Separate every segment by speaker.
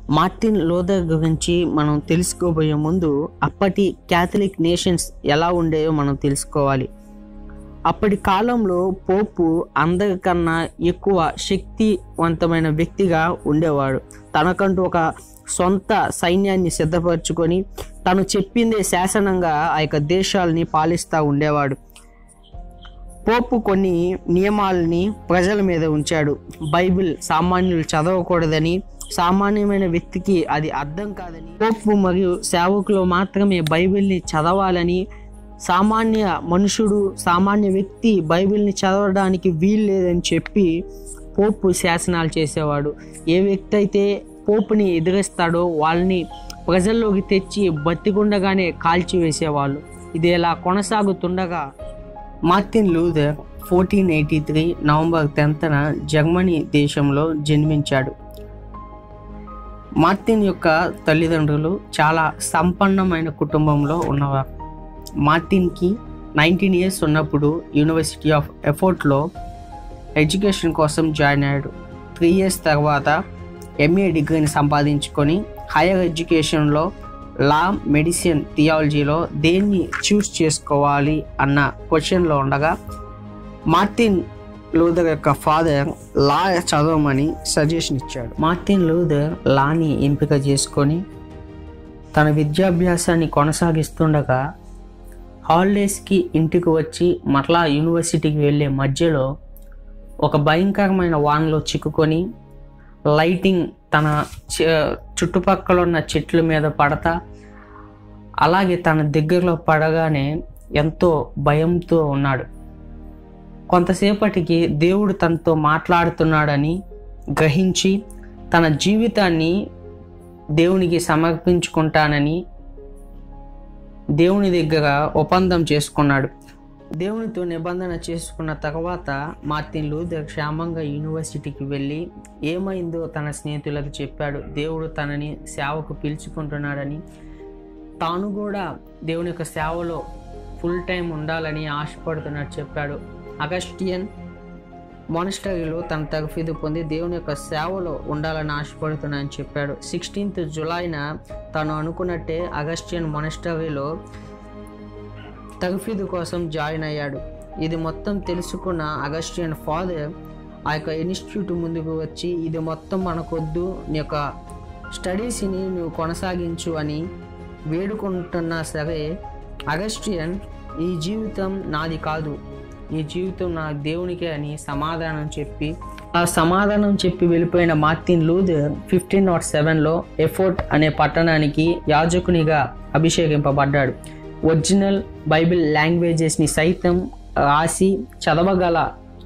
Speaker 1: Martin లోదర్ గురించి మనం తెలుసుకోబోయే ముందు అప్పటి క్యాథలిక్ నేషన్స్ ఎలా ఉండేవో మనం తెలుసుకోవాలి అప్పటి కాలంలో పోపు అందరికన్నా ఎక్కువ శక్తివంతమైన వ్యక్తిగా ఉండేవాడు తనకంటూ ఒక సొంత సైన్యాన్ని సిద్ధపరచుకొని తను చెప్పిందే శాసనంగా ఆ యొక్క దేశాలని పాలిస్తూ ఉండేవాడు పోపు కొన్ని నియమాలని ప్రజల మీద ఉంచాడు బైబిల్ సామాన్యులు చదవకూడదని సామాన్యమైన వ్యక్తికి అది అర్థం కాదని పోపు మరియు సేవకులు మాత్రమే బైబిల్ని చదవాలని సామాన్య మనుషుడు సామాన్య వ్యక్తి బైబిల్ని చదవడానికి వీలు లేదని చెప్పి పోపు శాసనాలు చేసేవాడు ఏ వ్యక్తి అయితే పోపుని ఎదిరిస్తాడో వాళ్ళని ప్రజల్లోకి తెచ్చి బతికుండగానే కాల్చివేసేవాళ్ళు ఇది ఇలా కొనసాగుతుండగా Martin Luther fourteen eighty three November టెన్త్న జర్మనీ దేశంలో జన్మించాడు మార్టిన్ యొక్క తల్లిదండ్రులు చాలా సంపన్నమైన కుటుంబంలో ఉన్నవారు మార్టిన్కి నైన్టీన్ ఇయర్స్ ఉన్నప్పుడు యూనివర్సిటీ ఆఫ్ ఎఫోర్ట్లో ఎడ్యుకేషన్ కోసం జాయిన్ అయ్యాడు త్రీ ఇయర్స్ తర్వాత ఎంఏ డిగ్రీని సంపాదించుకొని హైయర్ ఎడ్యుకేషన్లో లా మెడిసిన్ థియాలజీలో దేన్ని చూస్ చేసుకోవాలి అన్న క్వశ్చన్లో ఉండగా మార్టిన్ లూథర్ యొక్క ఫాదర్ లా చదవమని సజెషన్ ఇచ్చాడు మార్టిన్ లూథర్ లాని ఎంపిక చేసుకొని తన విద్యాభ్యాసాన్ని కొనసాగిస్తుండగా హాలిడేస్కి ఇంటికి వచ్చి మరలా యూనివర్సిటీకి వెళ్ళే మధ్యలో ఒక భయంకరమైన వానలో చిక్కుకొని లైటింగ్ తన చుట్టుపక్కల ఉన్న చెట్ల మీద పడతా అలాగే తన దగ్గరలో పడగానే ఎంతో భయంతో ఉన్నాడు కొంతసేపటికి దేవుడు తనతో మాట్లాడుతున్నాడని గ్రహించి తన జీవితాన్ని దేవునికి సమర్పించుకుంటానని దేవుని దగ్గర ఒప్పందం చేసుకున్నాడు దేవునితో నిబంధన చేసుకున్న తర్వాత మార్టిన్ లూథర్ క్షేమంగా యూనివర్సిటీకి వెళ్ళి ఏమైందో తన స్నేహితులకు చెప్పాడు దేవుడు తనని సేవకు పిలుచుకుంటున్నాడని తాను కూడా దేవుని యొక్క సేవలో ఫుల్ టైం ఉండాలని ఆశపడుతున్నట్టు చెప్పాడు అగస్టియన్ మొనస్టరీలో తన తరఫీదు పొంది దేవుని యొక్క సేవలో ఉండాలని ఆశపడుతున్నానని చెప్పాడు సిక్స్టీన్త్ జులైన తను అనుకున్నట్టే అగస్టియన్ మొనస్టరీలో తరఫీదు కోసం జాయిన్ అయ్యాడు ఇది మొత్తం తెలుసుకున్న అగస్టియన్ ఫాదర్ ఆ యొక్క ఇన్స్టిట్యూట్ ముందుకు వచ్చి ఇది మొత్తం మనకొద్దు నీ యొక్క స్టడీస్ని నువ్వు కొనసాగించు అని వేడుకుంటున్నా సరే అగస్టియన్ ఈ జీవితం నాది కాదు ఈ జీవితం నా దేవునికే అని సమాధానం చెప్పి ఆ సమాధానం చెప్పి వెళ్ళిపోయిన మార్టిన్ లూథర్ ఫిఫ్టీన్ నాట్ సెవెన్లో ఎఫోర్ట్ అనే పట్టణానికి యాజకునిగా అభిషేకింపబడ్డాడు ఒరిజినల్ బైబిల్ లాంగ్వేజెస్ని సైతం రాసి చదవగల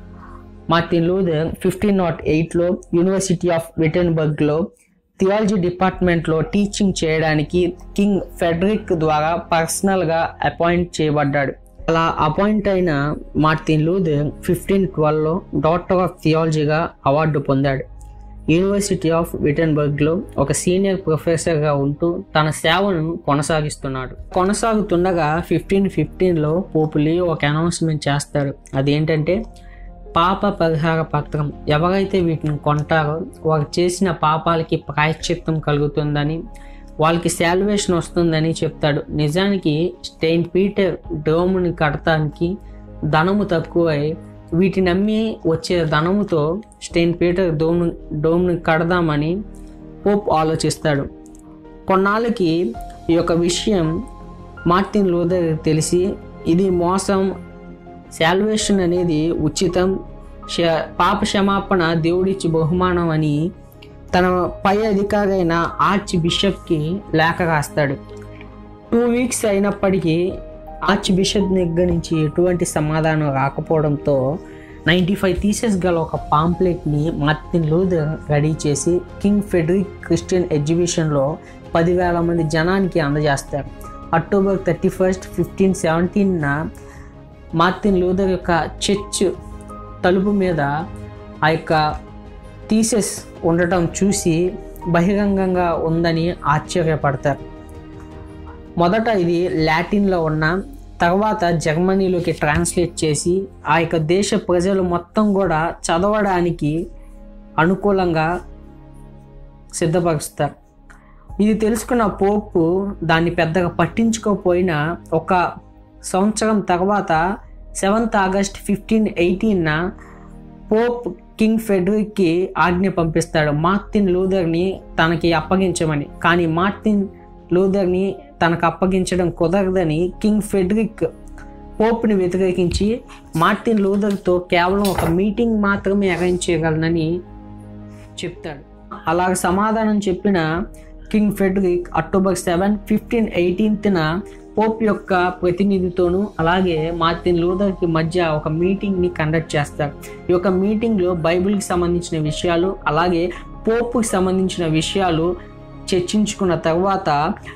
Speaker 1: మార్టిన్ లూథర్ ఫిఫ్టీన్ నాట్ ఎయిట్లో యూనివర్సిటీ ఆఫ్ విటన్బర్గ్లో థియాలజీ డిపార్ట్మెంట్లో టీచింగ్ చేయడానికి కింగ్ ఫెడరిక్ ద్వారా పర్సనల్గా అపాయింట్ చేయబడ్డాడు అలా అపాయింట్ అయిన మార్టిన్ లూథర్ ఫిఫ్టీన్ ట్వెల్వ్లో డాక్టర్ ఆఫ్ థియాలజీగా అవార్డు పొందాడు యూనివర్సిటీ ఆఫ్ విటన్బర్గ్లో ఒక సీనియర్ ప్రొఫెసర్గా ఉంటూ తన సేవను కొనసాగిస్తున్నాడు కొనసాగుతుండగా ఫిఫ్టీన్ ఫిఫ్టీన్లో పోపులి ఒక అనౌన్స్మెంట్ చేస్తారు అదేంటంటే పాప పరిహార పత్రం ఎవరైతే వీటిని కొంటారో వారు చేసిన పాపాలకి ప్రాయశ్చిత్తం కలుగుతుందని వాళ్ళకి శాల్వేషన్ వస్తుందని చెప్తాడు నిజానికి స్టెయిన్ పీటర్ డోమ్ని కడటానికి ధనము తక్కువై వీటిని అమ్మి వచ్చే ధనముతో స్టెయిన్ పీటర్ డోమ్ డోమ్ని కడదామని పోప్ ఆలోచిస్తాడు కొన్నాళ్ళకి ఈ యొక్క విషయం మార్టిన్ లూథర్ తెలిసి ఇది మోసం శాల్వేషన్ అనేది ఉచితం పాప క్షమాపణ దేవుడిచ్చి బహుమానం అని తన పై అధికారి అయిన ఆర్చ్ బిషప్కి లేఖ రాస్తాడు టూ వీక్స్ అయినప్పటికీ ఆర్చ్ బిషప్ దగ్గర నుంచి ఎటువంటి సమాధానం రాకపోవడంతో నైంటీ ఫైవ్ థీసెస్ గల ఒక పాంప్లెట్ని మార్టిన్ లూథర్ రెడీ చేసి కింగ్ ఫెడరిక్ క్రిస్టియన్ ఎగ్జిబిషన్లో పదివేల మంది జనానికి అందజేస్తారు అక్టోబర్ థర్టీ ఫస్ట్ ఫిఫ్టీన్ సెవెంటీన్న మార్టిన్ లూథర్ యొక్క చర్చ్ తలుపు మీద ఆ యొక్క థీసెస్ ఉండటం చూసి బహిరంగంగా ఉందని ఆశ్చర్యపడతారు మొదట ఇది లాటిన్లో ఉన్న తర్వాత జర్మనీలోకి ట్రాన్స్లేట్ చేసి ఆ యొక్క దేశ ప్రజలు మొత్తం కూడా చదవడానికి అనుకూలంగా సిద్ధపరుస్తారు ఇది తెలుసుకున్న పోపు దాన్ని పెద్దగా పట్టించుకోకపోయినా ఒక సంవత్సరం తర్వాత సెవెంత్ ఆగస్ట్ ఫిఫ్టీన్ ఎయిటీన్న పోప్ కింగ్ ఫెడరిక్కి ఆజ్ఞ పంపిస్తాడు మార్టిన్ లూథర్ని తనకి అప్పగించమని కానీ మార్టిన్ లూథర్ని తనకు అప్పగించడం కుదరదని కింగ్ ఫెడరిక్ పోప్ని వ్యతిరేకించి మార్టిన్ లూథర్తో కేవలం ఒక మీటింగ్ మాత్రమే అరేంజ్ చేయగలనని చెప్తాడు అలాగ సమాధానం చెప్పిన king Frederick October seven fifteen ఎయిటీన్త్న పోప్ యొక్క ప్రతినిధితోనూ అలాగే మార్టిన్ లూథర్కి మధ్య ఒక మీటింగ్ని కండక్ట్ చేస్తారు ఈ యొక్క మీటింగ్లో బైబిల్కి సంబంధించిన విషయాలు అలాగే పోప్కి సంబంధించిన విషయాలు చర్చించుకున్న తర్వాత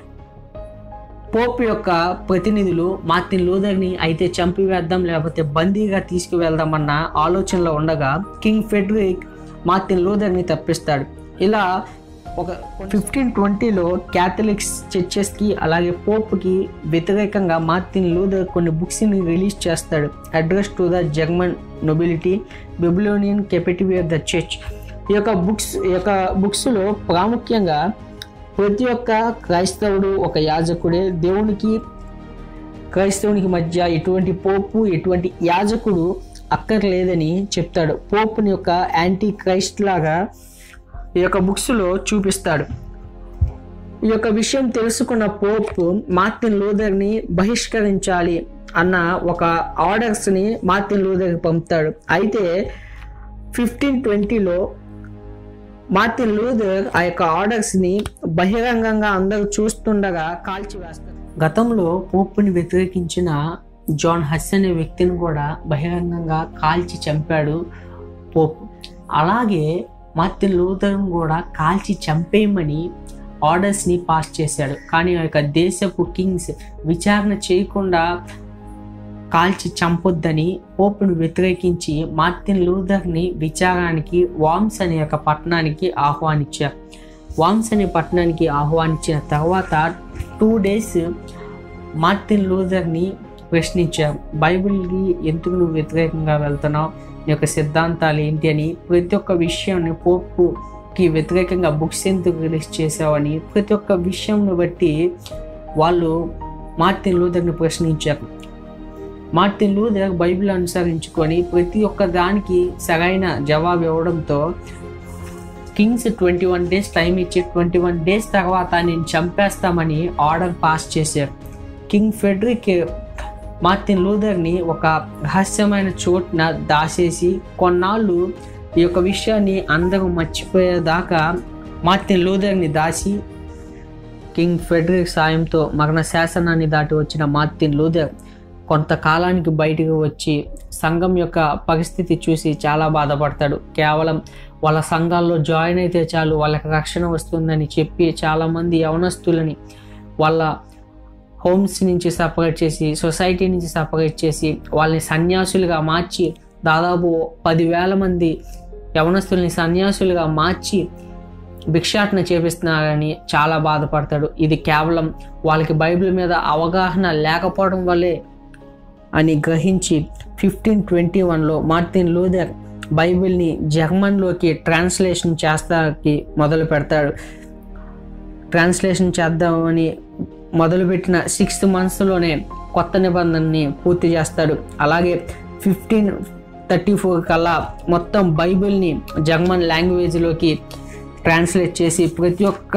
Speaker 1: పోప్ యొక్క ప్రతినిధులు మార్టిన్ లూథర్ని అయితే చంపివేద్దాం లేకపోతే బందీగా తీసుకువెళ్దామన్న ఆలోచనలో ఉండగా కింగ్ ఫెడరిక్ మార్టిన్ లూథర్ని తప్పిస్తాడు ఇలా ఒక ఫిఫ్టీన్ ట్వంటీలో క్యాథలిక్స్ చర్చెస్కి అలాగే పోప్కి వ్యతిరేకంగా మార్టిన్ లూథర్ కొన్ని బుక్స్ని రిలీజ్ చేస్తాడు address to the German nobility Babylonian captive of the church ఈ యొక్క బుక్స్ ఈ యొక్క బుక్స్లో ప్రాముఖ్యంగా ప్రతి ఒక్క క్రైస్తవుడు ఒక యాజకుడే దేవునికి క్రైస్తవునికి మధ్య ఎటువంటి పోపు ఎటువంటి యాజకుడు అక్కర్లేదని చెప్తాడు పోపుని యొక్క యాంటీ క్రైస్ట్ లాగా ఈ యొక్క బుక్స్లో చూపిస్తాడు ఈ యొక్క విషయం తెలుసుకున్న పోప్ మార్టిన్ లూథర్ని బహిష్కరించాలి అన్న ఒక ఆర్డర్స్ని మార్టిన్ లూథర్కి పంపుతాడు అయితే ఫిఫ్టీన్ ట్వంటీలో మార్టిన్ లూథర్ ఆ యొక్క ఆర్డర్స్ని బహిరంగంగా అందరూ చూస్తుండగా కాల్చివేస్తారు గతంలో పోపుని వ్యతిరేకించిన జాన్ హస్ అనే వ్యక్తిని కూడా బహిరంగంగా కాల్చి చంపాడు పోప్ అలాగే మార్టిన్ లూథర్ని కూడా కాల్చి చంపేయమని ఆర్డర్స్ని పాస్ చేశాడు కానీ ఆ యొక్క దేశపు కింగ్స్ విచారణ చేయకుండా కాల్చి చంపొద్దని పోపును వ్యతిరేకించి మార్టిన్ లూథర్ని విచారానికి వామ్స్ అనే ఒక పట్టణానికి ఆహ్వానించారు వామ్స్ అనే పట్టణానికి ఆహ్వానించిన తర్వాత టూ డేస్ మార్టిన్ లూథర్ని ప్రశ్నించారు బైబిల్కి ఎందుకు నువ్వు వ్యతిరేకంగా వెళ్తున్నావు నీ యొక్క సిద్ధాంతాలు ఏంటి అని ప్రతి ఒక్క విషయాన్ని పోపుకి వ్యతిరేకంగా బుక్స్ ఎందుకు రిలీజ్ చేసావని ప్రతి ఒక్క విషయంను బట్టి వాళ్ళు మార్టిన్ లూథర్ని ప్రశ్నించారు మార్టిన్ లూథర్ బైబిల్ అనుసరించుకొని ప్రతి ఒక్క దానికి సరైన జవాబు ఇవ్వడంతో kings twenty one days time ఇచ్చి ట్వంటీ వన్ డేస్ తర్వాత నేను చంపేస్తామని ఆర్డర్ పాస్ చేశారు కింగ్ ఫెడరిక్ మార్టిన్ లూథర్ని ఒక రహస్యమైన చోటున దాచేసి కొన్నాళ్ళు ఈ యొక్క విషయాన్ని అందరూ మర్చిపోయేదాకా మార్టిన్ లూథర్ని దాచి కింగ్ ఫెడరిక్ సాయంతో మరణ శాసనాన్ని దాటి వచ్చిన మార్టిన్ లూథర్ కొంతకాలానికి బయటకు వచ్చి సంఘం యొక్క పరిస్థితి చూసి చాలా బాధపడతాడు కేవలం వాళ్ళ సంఘాల్లో జాయిన్ అయితే చాలు వాళ్ళకి రక్షణ వస్తుందని చెప్పి చాలామంది యవనస్తులని వాళ్ళ హోమ్స్ నుంచి సపరేట్ చేసి సొసైటీ నుంచి సపరేట్ చేసి వాళ్ళని సన్యాసులుగా మార్చి దాదాపు పదివేల మంది యవనస్తుల్ని సన్యాసులుగా మార్చి భిక్షాటన చేపిస్తున్నారని చాలా బాధపడతాడు ఇది కేవలం వాళ్ళకి బైబిల్ మీద అవగాహన లేకపోవడం వల్లే అని గ్రహించి ఫిఫ్టీన్ ట్వంటీ వన్లో మార్టిన్ లూథర్ బైబిల్ని జర్మన్లోకి ట్రాన్స్లేషన్ చేస్తాకి మొదలు పెడతాడు ట్రాన్స్లేషన్ చేద్దామని మొదలుపెట్టిన సిక్స్త్ మంత్స్లోనే కొత్త నిబంధనని పూర్తి చేస్తాడు అలాగే ఫిఫ్టీన్ థర్టీ ఫోర్ కల్లా మొత్తం బైబిల్ని జర్మన్ లాంగ్వేజ్లోకి ట్రాన్స్లేట్ చేసి ప్రతి ఒక్క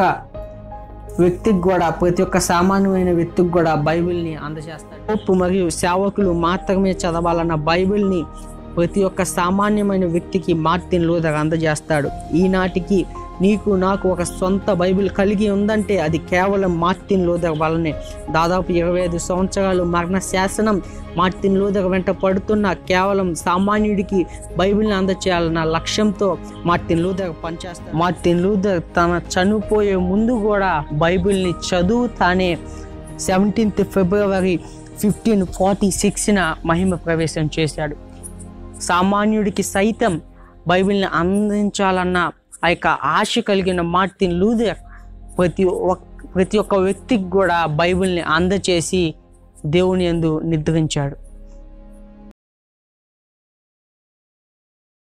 Speaker 1: వ్యక్తికి కూడా ప్రతి ఒక్క సామాన్యమైన వ్యక్తికి కూడా బైబిల్ని అందజేస్తాడు పోపు మరియు సేవకులు మాత్రమే చదవాలన్న బైబిల్ని ప్రతి ఒక్క సామాన్యమైన వ్యక్తికి మార్టిన్ లూథర్ అందజేస్తాడు ఈనాటికి నీకు నాకు ఒక సొంత బైబిల్ కలిగి ఉందంటే అది కేవలం మార్టిన్ లూథర్ వల్లనే దాదాపు ఇరవై ఐదు సంవత్సరాలు మరణ శాసనం మార్టిన్ లూథర్ వెంట పడుతున్న కేవలం సామాన్యుడికి బైబిల్ని అందచేయాలన్న లక్ష్యంతో మార్టిన్ లూథర్ పనిచేస్తాడు మార్టిన్ లూథర్ తన చనిపోయే ముందు కూడా బైబిల్ని చదువుతానే సెవెంటీన్త్ ఫిబ్రవరి ఫిఫ్టీన్ ఫార్టీ సిక్స్న మహిమ ప్రవేశం చేశాడు సామాన్యుడికి సైతం బైబిల్ని అందించాలన్న ఆ యొక్క ఆశ కలిగిన మార్టిన్ లూథర్ ప్రతి ఒక్క ప్రతి ఒక్క వ్యక్తికి కూడా బైబిల్ని అందచేసి దేవుని యందు నిద్రించాడు